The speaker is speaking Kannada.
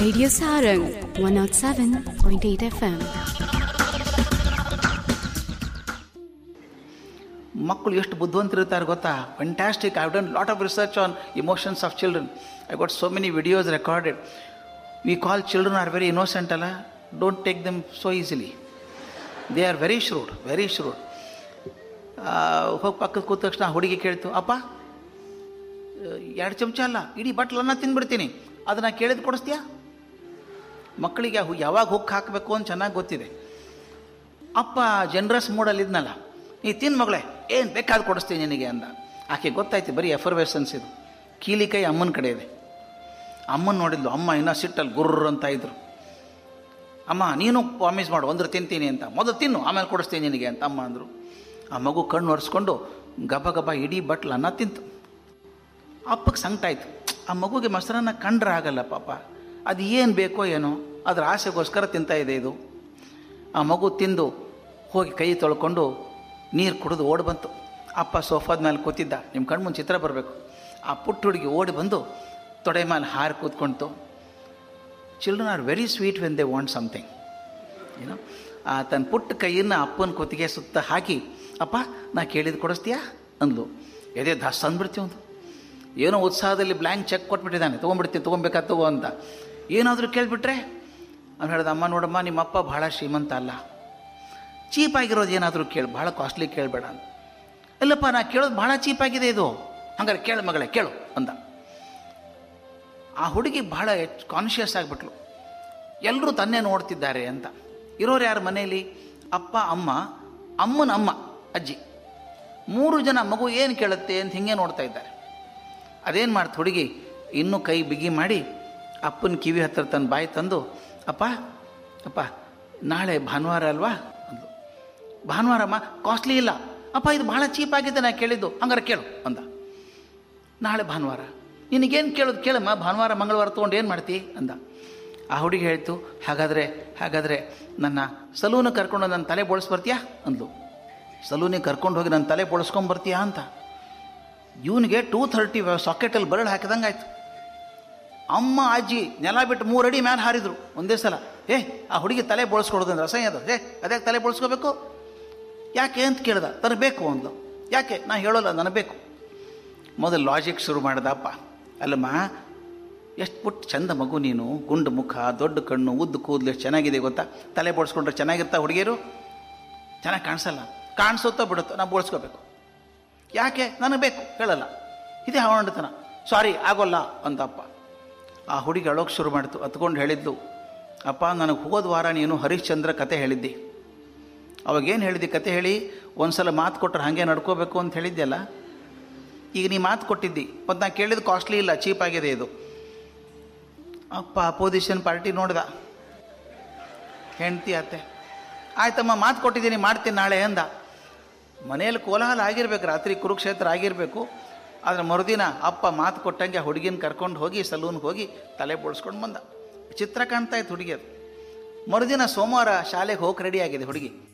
Radio Sarang 107.8 FM. ಮಕ್ಕಳು ಎಷ್ಟು ಬುದ್ಧಿವಂತರಿರ್ತಾರೆ ಗೊತ್ತಾ fantastic I done lot of research on emotions of children I got so many videos recorded we call children are very innocent ಅಲ್ಲ don't take them so easily they are very shrewd very shrewd ಹೋಗಿ ಪಕ್ಕದ ಕೂತ ತಕ್ಷಣ ಹುಡುಗಿ ಕೇಳ್ತು ಅಪ್ಪ ಎರಡು ಚಮಚ ಅಲ್ಲ ಇಡೀ ಬಟ್ಲನ್ನ ತಿಂದ್ಬಿಡ್ತೀನಿ ಅದನ್ನು ಕೇಳಿದ್ ಕೊಡಿಸ್ತೀಯಾ ಮಕ್ಕಳಿಗೆ ಹು- ಯಾವಾಗ ಹುಕ್ ಹಾಕಬೇಕು ಅಂತ ಚೆನ್ನಾಗಿ ಗೊತ್ತಿದೆ ಅಪ್ಪ ಜನರಸ್ ಮೂಡಲ್ಲಿ ಇದ್ನಲ್ಲ ನೀ ತಿನ್ ಮಗಳೇ ಏನು ಬೇಕಾದ್ ಕೊಡಿಸ್ತೀನಿ ನಿನಗೆ ಅಂದ ಆಕೆ ಗೊತ್ತಾಯ್ತು ಬರೀ ಎಫರ್ವೇಸನ್ಸ್ ಇದು ಕೀಲಿ ಕೈ ಅಮ್ಮನ ಕಡೆ ಇದೆ ಅಮ್ಮನ ನೋಡಿದ್ಲು ಅಮ್ಮ ಇನ್ನೂ ಸಿಟ್ಟಲ್ಲಿ ಗುರ್ರ ಅಂತ ಇದ್ರು ಅಮ್ಮ ನೀನು ಪ್ರಾಮಿಸ್ ಮಾಡು ಅಂದ್ರೆ ತಿಂತೀನಿ ಅಂತ ಮೊದಲು ತಿನ್ನು ಆಮೇಲೆ ಕೊಡಿಸ್ತೀನಿ ನಿನಗೆ ಅಂತ ಅಮ್ಮ ಅಂದರು ಆ ಮಗು ಕಣ್ಣು ಒರೆಸ್ಕೊಂಡು ಗಬ ಗಬ ಇಡೀ ಬಟ್ಲು ಅನ್ನ ತಿಂತು ಅಪ್ಪಗೆ ಸಂಕಟ ಆಯ್ತು ಆ ಮಗುಗೆ ಮೊಸರನ್ನ ಕಂಡ್ರೆ ಆಗಲ್ಲ ಪಾಪ ಅದು ಏನು ಬೇಕೋ ಏನೋ ಅದ್ರ ಆಸೆಗೋಸ್ಕರ ತಿಂತಾ ಇದೆ ಇದು ಆ ಮಗು ತಿಂದು ಹೋಗಿ ಕೈ ತೊಳ್ಕೊಂಡು ನೀರು ಕುಡಿದು ಓಡಿ ಬಂತು ಅಪ್ಪ ಸೋಫಾದ ಮೇಲೆ ಕೂತಿದ್ದ ನಿಮ್ಮ ಕಣ್ಮುಂದೆ ಚಿತ್ರ ಬರಬೇಕು ಆ ಪುಟ್ಟ ಹುಡುಗಿ ಓಡಿ ಬಂದು ತೊಡೆ ಮೇಲೆ ಹಾರಿ ಕೂತ್ಕೊಂತು children are very sweet when they want something ಏನೋ ಆ ತನ್ನ ಪುಟ್ಟ ಕೈಯನ್ನು ಅಪ್ಪನ ಕುತ್ತಿಗೆ ಸುತ್ತ ಹಾಕಿ ಅಪ್ಪ ನಾ ಕೇಳಿದ್ದು ಕೊಡಿಸ್ತೀಯಾ ಅಂದ್ಲು ಎದೆ ದಾಸ್ ಅಂದ್ಬಿಡ್ತೀವಿ ಒಂದು ಏನೋ ಉತ್ಸಾಹದಲ್ಲಿ ಬ್ಲ್ಯಾಂಕ್ ಚೆಕ್ ಕೊಟ್ಬಿಟ್ಟಿದ್ದಾನೆ ತೊಗೊಂಡ್ಬಿಡ್ತೀವಿ ತೊಗೊಬೇಕಾ ತಗೋ ಅಂತ ಏನಾದರೂ ಕೇಳಿಬಿಟ್ರೆ ಅವ್ನು ಹೇಳ್ದ ಅಮ್ಮ ನೋಡಮ್ಮ ನಿಮ್ಮಪ್ಪ ಭಾಳ ಶ್ರೀಮಂತ ಅಲ್ಲ ಚೀಪಾಗಿರೋದು ಏನಾದರೂ ಕೇಳು ಭಾಳ ಕಾಸ್ಟ್ಲಿ ಕೇಳಬೇಡ ಅಂತ ಇಲ್ಲಪ್ಪ ನಾ ಕೇಳೋದು ಭಾಳ ಚೀಪಾಗಿದೆ ಇದು ಹಂಗಾರೆ ಕೇಳು ಮಗಳೇ ಕೇಳು ಅಂದ ಆ ಹುಡುಗಿ ಭಾಳ ಕಾನ್ಷಿಯಸ್ ಆಗಿಬಿಟ್ಲು ಎಲ್ಲರೂ ತನ್ನೇ ನೋಡ್ತಿದ್ದಾರೆ ಅಂತ ಇರೋರು ಯಾರು ಮನೆಯಲ್ಲಿ ಅಪ್ಪ ಅಮ್ಮ ಅಮ್ಮನ ಅಮ್ಮ ಅಜ್ಜಿ ಮೂರು ಜನ ಮಗು ಏನು ಕೇಳುತ್ತೆ ಅಂತ ಹಿಂಗೆ ನೋಡ್ತಾ ಇದ್ದಾರೆ ಅದೇನು ಮಾಡ್ತು ಹುಡುಗಿ ಇನ್ನೂ ಕೈ ಬಿಗಿ ಮಾಡಿ ಅಪ್ಪನ ಕಿವಿ ಹತ್ತಿರ ತನ್ನ ಬಾಯಿ ತಂದು ಅಪ್ಪ ಅಪ್ಪ ನಾಳೆ ಭಾನುವಾರ ಅಲ್ವಾ ಅಂದ್ಲು ಭಾನುವಾರಮ್ಮ ಕಾಸ್ಟ್ಲಿ ಇಲ್ಲ ಅಪ್ಪ ಇದು ಭಾಳ ಚೀಪ್ ಆಗಿದೆ ನಾ ಕೇಳಿದ್ದು ಹಂಗಾರೆ ಕೇಳು ಅಂದ ನಾಳೆ ಭಾನುವಾರ ನಿನಗೇನು ಕೇಳೋದು ಕೇಳಮ್ಮ ಭಾನುವಾರ ಮಂಗಳವಾರ ತೊಗೊಂಡು ಏನು ಮಾಡ್ತಿ ಅಂದ ಆ ಹುಡುಗಿ ಹೇಳ್ತು ಹಾಗಾದರೆ ಹಾಗಾದರೆ ನನ್ನ ಸಲೂನು ಕರ್ಕೊಂಡು ನನ್ನ ತಲೆ ಬೋಳಿಸ್ ಬರ್ತೀಯಾ ಅಂದ್ಲು ಸಲೂನಿಗೆ ಕರ್ಕೊಂಡು ಹೋಗಿ ನನ್ನ ತಲೆ ಬೋಳಿಸ್ಕೊಂಬರ್ತೀಯಾ ಅಂತ ಇವನಿಗೆ ಟೂ ಥರ್ಟಿ ಸಾಕೆಟಲ್ಲಿ ಬರಳು ಹಾಕಿದಂಗೆ ಆಯ್ತು ಅಮ್ಮ ಅಜ್ಜಿ ನೆಲ ಬಿಟ್ಟು ಮೂರು ಅಡಿ ಮೇಲೆ ಹಾರಿದ್ರು ಒಂದೇ ಸಲ ಏ ಆ ಹುಡುಗಿ ತಲೆ ಬೋಳಿಸ್ಕೊಡೋದಂದ್ರೆ ಅಸಹ್ಯ ಅದು ಏ ಅದೇ ತಲೆ ಬೋಳಿಸ್ಕೋಬೇಕು ಯಾಕೆ ಅಂತ ಕೇಳ್ದ ತನಗೆ ಬೇಕು ಅಂದ್ಲು ಯಾಕೆ ನಾ ಹೇಳೋಲ್ಲ ನನಗೆ ಬೇಕು ಮೊದಲು ಲಾಜಿಕ್ ಶುರು ಮಾಡ್ದ ಅಪ್ಪ ಅಲ್ಲಮ್ಮ ಎಷ್ಟು ಪುಟ್ಟ ಚಂದ ಮಗು ನೀನು ಗುಂಡು ಮುಖ ದೊಡ್ಡ ಕಣ್ಣು ಉದ್ದು ಕೂದಲು ಎಷ್ಟು ಚೆನ್ನಾಗಿದೆ ಗೊತ್ತಾ ತಲೆ ಬೋಳ್ಸ್ಕೊಂಡ್ರೆ ಚೆನ್ನಾಗಿರ್ತಾ ಹುಡುಗಿಯರು ಚೆನ್ನಾಗಿ ಕಾಣಿಸಲ್ಲ ಕಾಣಿಸುತ್ತೋ ಬಿಡುತ್ತೋ ನಾವು ಬೋಳ್ಸ್ಕೋಬೇಕು ಯಾಕೆ ನನಗೆ ಬೇಕು ಹೇಳಲ್ಲ ಇದೇ ಹವಣತನ ಸಾರಿ ಆಗೋಲ್ಲ ಅಂತ ಅಪ್ಪ ಆ ಹುಡುಗಿ ಅಳೋಕೆ ಶುರು ಮಾಡ್ತು ಹತ್ಕೊಂಡು ಹೇಳಿದ್ಲು ಅಪ್ಪ ನನಗೆ ಹೋದ ವಾರ ನೀನು ಹರಿಶ್ಚಂದ್ರ ಕತೆ ಹೇಳಿದ್ದಿ ಅವಾಗೇನು ಹೇಳಿದ್ದಿ ಕತೆ ಹೇಳಿ ಒಂದು ಸಲ ಮಾತು ಕೊಟ್ಟರೆ ಹಾಗೆ ನಡ್ಕೋಬೇಕು ಅಂತ ಹೇಳಿದ್ಯಲ್ಲ ಈಗ ನೀ ಮಾತು ಕೊಟ್ಟಿದ್ದಿ ಮತ್ತು ನಾ ಕೇಳಿದ್ದು ಕಾಸ್ಟ್ಲಿ ಇಲ್ಲ ಚೀಪ್ ಆಗಿದೆ ಇದು ಅಪ್ಪ ಅಪೋಸಿಷನ್ ಪಾರ್ಟಿ ನೋಡ್ದ ಹೆಂಡ್ತಿ ಅತ್ತೆ ಆಯ್ತಮ್ಮ ಮಾತು ಕೊಟ್ಟಿದ್ದೀನಿ ಮಾಡ್ತೀನಿ ನಾಳೆ ಅಂದ ಮನೆಯಲ್ಲಿ ಕೋಲಾಹಲ ಆಗಿರ್ಬೇಕು ರಾತ್ರಿ ಕುರುಕ್ಷೇತ್ರ ಆಗಿರಬೇಕು ಆದರೆ ಮರುದಿನ ಅಪ್ಪ ಮಾತು ಕೊಟ್ಟಂಗೆ ಆ ಹುಡುಗಿನ ಕರ್ಕೊಂಡು ಹೋಗಿ ಸಲೂನ್ಗೆ ಹೋಗಿ ತಲೆ ಬೋಳ್ಸ್ಕೊಂಡು ಬಂದ ಚಿತ್ರ ಕಾಣ್ತಾ ಇತ್ತು ಹುಡುಗಿ ಅದು ಮರುದಿನ ಸೋಮವಾರ ಶಾಲೆಗೆ ಹೋಗಿ ರೆಡಿ ಆಗಿದೆ ಹುಡುಗಿ